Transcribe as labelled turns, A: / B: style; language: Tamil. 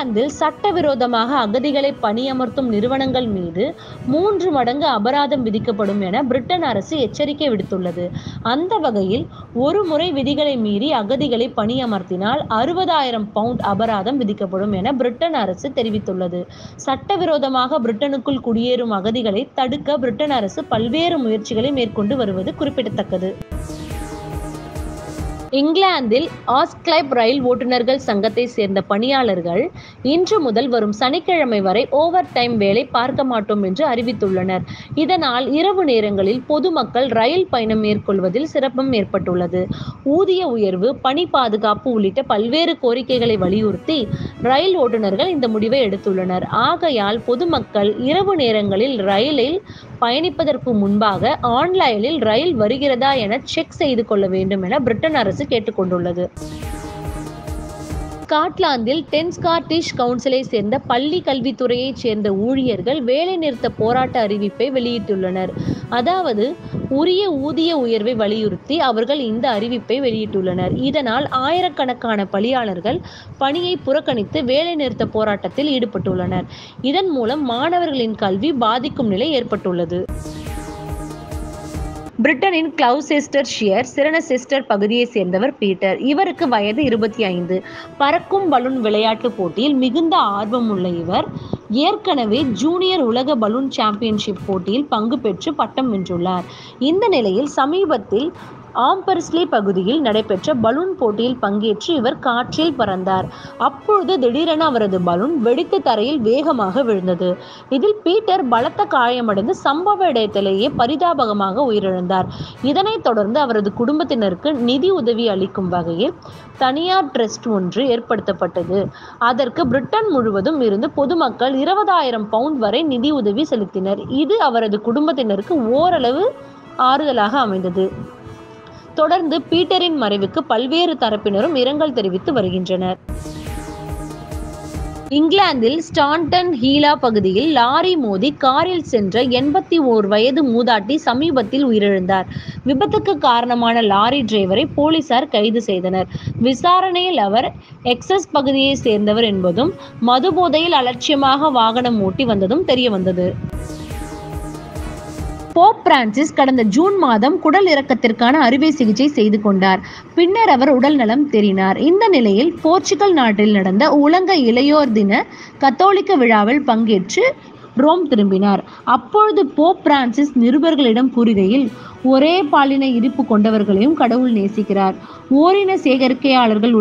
A: இங்கிலாந்தில் சட்டவிரோதமாக அகதிகளை பணியமர்த்தும் நிறுவனங்கள் மீது மூன்று மடங்கு அபராதம் விதிக்கப்படும் என பிரிட்டன் அரசு எச்சரிக்கை விடுத்துள்ளது அந்த வகையில் ஒரு முறை விதிகளை மீறி அகதிகளை பணியமர்த்தினால் அறுபதாயிரம் பவுண்ட் அபராதம் விதிக்கப்படும் என பிரிட்டன் அரசு தெரிவித்துள்ளது சட்டவிரோதமாக பிரிட்டனுக்குள் குடியேறும் அகதிகளை தடுக்க பிரிட்டன் அரசு பல்வேறு முயற்சிகளை மேற்கொண்டு வருவது குறிப்பிடத்தக்கது இங்கிலாந்தில் ஆஸ்கிளைப் ரயில் ஓட்டுநர்கள் சங்கத்தை சேர்ந்த பணியாளர்கள் இன்று முதல் வரும் சனிக்கிழமை வரை ஓவர் டைம் வேலை பார்க்க மாட்டோம் என்று அறிவித்துள்ளனர் இதனால் இரவு நேரங்களில் பொதுமக்கள் ரயில் பயணம் மேற்கொள்வதில் சிரமம் ஏற்பட்டுள்ளது ஊதிய உயர்வு பணி பாதுகாப்பு உள்ளிட்ட பல்வேறு கோரிக்கைகளை வலியுறுத்தி ரயில் ஓட்டுநர்கள் இந்த முடிவை எடுத்துள்ளனர் ஆகையால் பொதுமக்கள் இரவு நேரங்களில் ரயிலில் பயணிப்பதற்கு முன்பாக ஆன்லைனில் ரயில் வருகிறதா என செக் செய்து கொள்ள வேண்டும் என பிரிட்டன் அரசு கேட்டுக்கொண்டுள்ளது ஸ்காட்லாந்தில் டென் ஸ்காட்டிஷ் கவுன்சிலை சேர்ந்த பள்ளி கல்வித்துறையைச் சேர்ந்த ஊழியர்கள் வேலைநிறுத்த போராட்ட அறிவிப்பை வெளியிட்டுள்ளனர் அதாவது உரிய ஊதிய உயர்வை வலியுறுத்தி அவர்கள் இந்த அறிவிப்பை வெளியிட்டுள்ளனர் இதனால் ஆயிரக்கணக்கான பணியாளர்கள் பணியை புறக்கணித்து வேலைநிறுத்த போராட்டத்தில் ஈடுபட்டுள்ளனர் இதன் மூலம் மாணவர்களின் கல்வி பாதிக்கும் நிலை ஏற்பட்டுள்ளது பிரிட்டனின் கிளவுசெஸ்டர்ஷியர் சிரனசெஸ்டர் பகுதியைச் சேர்ந்தவர் பீட்டர் இவருக்கு வயது இருபத்தி ஐந்து பறக்கும் பலூன் விளையாட்டு போட்டியில் மிகுந்த ஆர்வம் உள்ள இவர் ஏற்கனவே ஜூனியர் உலக பலூன் சாம்பியன்ஷிப் போட்டியில் பங்கு பெற்று பட்டம் வென்றுள்ளார் இந்த நிலையில் சமீபத்தில் ஆம்பர்ஸ்லி பகுதியில் நடைபெற்ற பலூன் போட்டியில் பங்கேற்று இவர் காற்றில் பறந்தார் அப்பொழுது திடீரென அவரது பலூன் வெடித்து தரையில் வேகமாக விழுந்தது இதில் பீட்டர் பலத்த காயமடைந்து சம்பவ இடத்திலேயே பரிதாபகமாக உயிரிழந்தார் இதனைத் தொடர்ந்து அவரது குடும்பத்தினருக்கு நிதி உதவி அளிக்கும் வகையில் தனியார் ட்ரஸ்ட் ஒன்று ஏற்படுத்தப்பட்டது அதற்கு பிரிட்டன் முழுவதும் இருந்து பொதுமக்கள் இருபதாயிரம் பவுண்ட் வரை நிதி உதவி செலுத்தினர் இது அவரது குடும்பத்தினருக்கு ஓரளவு ஆறுதலாக அமைந்தது தொடர்ந்து பீட்டரின் மறைவுக்கு பல்வேறு தரப்பினரும் இரங்கல் தெரிவித்து வருகின்றனர் இங்கிலாந்தில் ஸ்டான்டன் ஹீலா பகுதியில் லாரி மோதி காரில் சென்ற எண்பத்தி ஓர் வயது மூதாட்டி சமீபத்தில் உயிரிழந்தார் விபத்துக்கு காரணமான லாரி டிரைவரை போலீசார் கைது செய்தனர் விசாரணையில் அவர் எக்ஸஸ் பகுதியை சேர்ந்தவர் என்பதும் மது போதையில் அலட்சியமாக வாகனம் ஓட்டி வந்ததும் தெரியவந்தது போப் பிரான்சிஸ் கடந்த ஜூன் மாதம் குடல் இறக்கத்திற்கான அறுவை சிகிச்சை செய்து கொண்டார் பின்னர் அவர் உடல் நலம் தெரினார் இந்த நிலையில் போர்ச்சுகல் நாட்டில் நடந்த உலக இளையோர் தின கத்தோலிக்க விழாவில் பங்கேற்று ரோம் திரும்பினார் அப்பொழுது போப் பிரான்சிஸ் நிருபர்களிடம் கூறுகையில் ஒரே பாலின இருப்பு கொண்டவர்களையும் கடவுள் நேசிக்கிறார் ஓரின சேகரிக்கையாளர்கள்